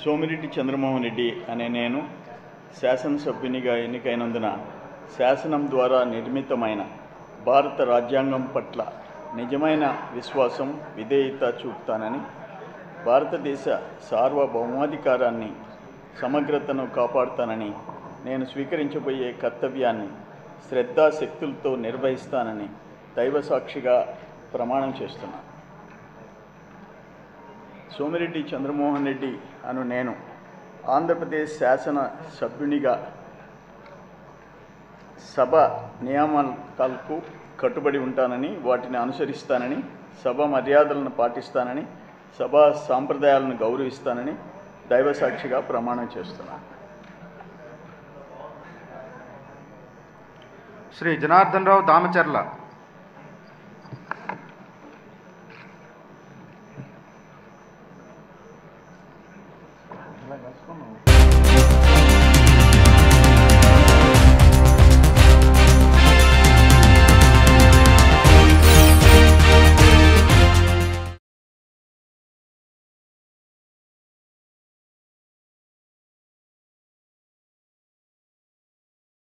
సోమిరెడ్డి చంద్రమోహన్ రెడ్డి అనే నేను శాసనసభ్యునిగా ఎన్నికైనందున శాసనం ద్వారా నిర్మితమైన భారత రాజ్యాంగం పట్ల నిజమైన విశ్వాసం విధేయత చూపుతానని భారతదేశ సార్వభౌమాధికారాన్ని సమగ్రతను కాపాడుతానని నేను స్వీకరించబోయే కర్తవ్యాన్ని శ్రద్ధాశక్తులతో నిర్వహిస్తానని దైవసాక్షిగా ప్రమాణం చేస్తున్నాను సోమిరెడ్డి చంద్రమోహన్ రెడ్డి అను నేను ఆంధ్రప్రదేశ్ శాసన సభ్యునిగా సభ నియామకాలకు కట్టుబడి ఉంటానని వాటిని అనుసరిస్తానని సభ మర్యాదలను పాటిస్తానని సభా సాంప్రదాయాలను గౌరవిస్తానని దైవసాక్షిగా ప్రమాణం చేస్తున్నాను శ్రీ జనార్దన్ రావు దామచర్ల ఇలా కలుసుకున్నావు